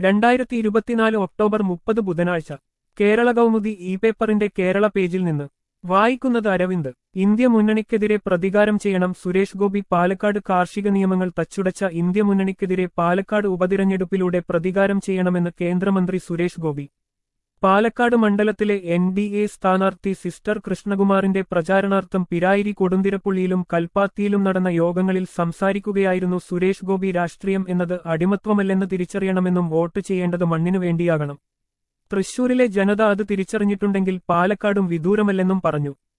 രണ്ടായിരത്തി ഇരുപത്തിനാല് ഒക്ടോബർ മുപ്പത് ബുധനാഴ്ച കേരള കൗമുദി ഇ പേപ്പറിന്റെ കേരള പേജിൽ നിന്ന് വായിക്കുന്നത് അരവിന്ദ് ഇന്ത്യ മുന്നണിക്കെതിരെ പ്രതികാരം ചെയ്യണം സുരേഷ് ഗോപി പാലക്കാട് കാർഷിക നിയമങ്ങൾ തച്ചുടച്ച ഇന്ത്യ മുന്നണിക്കെതിരെ പാലക്കാട് ഉപതിരഞ്ഞെടുപ്പിലൂടെ പ്രതികാരം ചെയ്യണമെന്ന് കേന്ദ്രമന്ത്രി സുരേഷ് ഗോപി പാലക്കാട് മണ്ഡലത്തിലെ എൻ ഡി എ സ്ഥാനാർത്ഥി സിസ്റ്റർ കൃഷ്ണകുമാറിന്റെ പ്രചാരണാർത്ഥം പിരായിരി കൊടുന്തിരപ്പുള്ളിയിലും കൽപ്പാത്തിയിലും നടന്ന യോഗങ്ങളിൽ സംസാരിക്കുകയായിരുന്നു സുരേഷ് ഗോപി രാഷ്ട്രീയം എന്നത് അടിമത്വമല്ലെന്ന് തിരിച്ചറിയണമെന്നും വോട്ട് ചെയ്യേണ്ടത് മണ്ണിനു വേണ്ടിയാകണം തൃശൂരിലെ ജനത അത് തിരിച്ചറിഞ്ഞിട്ടുണ്ടെങ്കിൽ പാലക്കാടും വിദൂരമല്ലെന്നും പറഞ്ഞു